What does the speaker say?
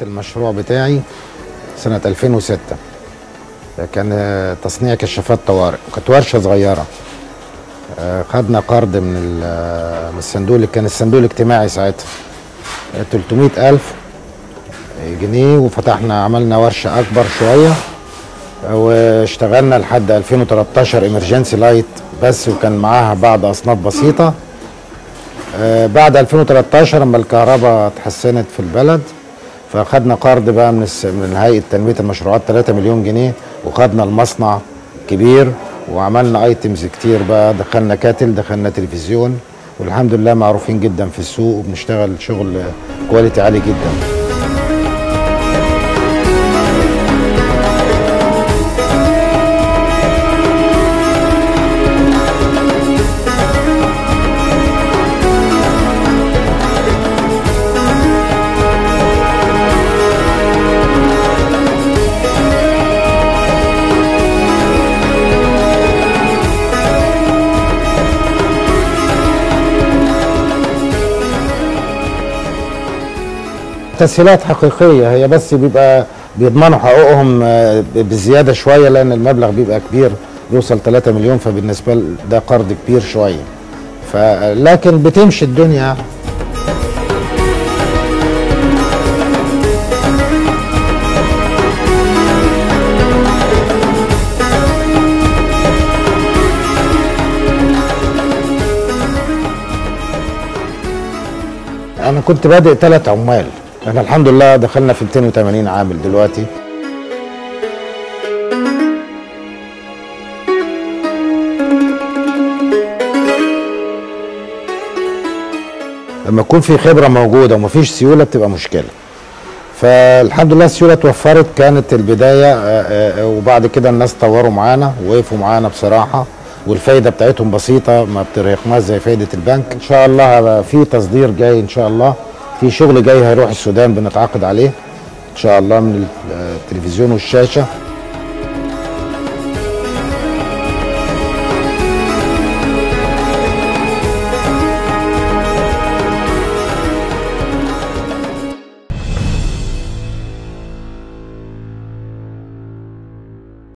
المشروع بتاعي سنة 2006 كان آه، تصنيع كشافات طوارئ وكانت ورشة صغيرة آه، خدنا قرض من ال- آه، من الصندوق اللي كان الصندوق الاجتماعي ساعتها آه، 300 ألف جنيه وفتحنا عملنا ورشة أكبر شوية آه، واشتغلنا لحد 2013 امرجنسي لايت بس وكان معاها بعض أصناف بسيطة آه، بعد 2013 لما الكهرباء اتحسنت في البلد فاخدنا قرض بقى من الس... من هيئه تنميه المشروعات 3 مليون جنيه وخدنا المصنع كبير وعملنا ايتمز كتير بقى دخلنا كاتل دخلنا تلفزيون والحمد لله معروفين جدا في السوق وبنشتغل شغل كواليتي عالي جدا تسهيلات حقيقية هي بس بيبقى بيضمنوا حقوقهم آه، بزيادة شوية لأن المبلغ بيبقى كبير بيوصل 3 مليون فبالنسبة ل- ده قرض كبير شوية فلكن بتمشي الدنيا أنا كنت بادئ ثلاث عمال احنا الحمد لله دخلنا في 280 عامل دلوقتي لما يكون في خبره موجوده ومفيش سيوله بتبقى مشكله فالحمد لله السيوله اتوفرت كانت البدايه آه، آه، وبعد كده الناس طوروا معانا وقفوا معانا بصراحه والفايده بتاعتهم بسيطه ما بترهقناش زي فايده البنك ان شاء الله هيبقى في تصدير جاي ان شاء الله في شغل جاي هيروح السودان بنتعاقد عليه ان شاء الله من التلفزيون والشاشه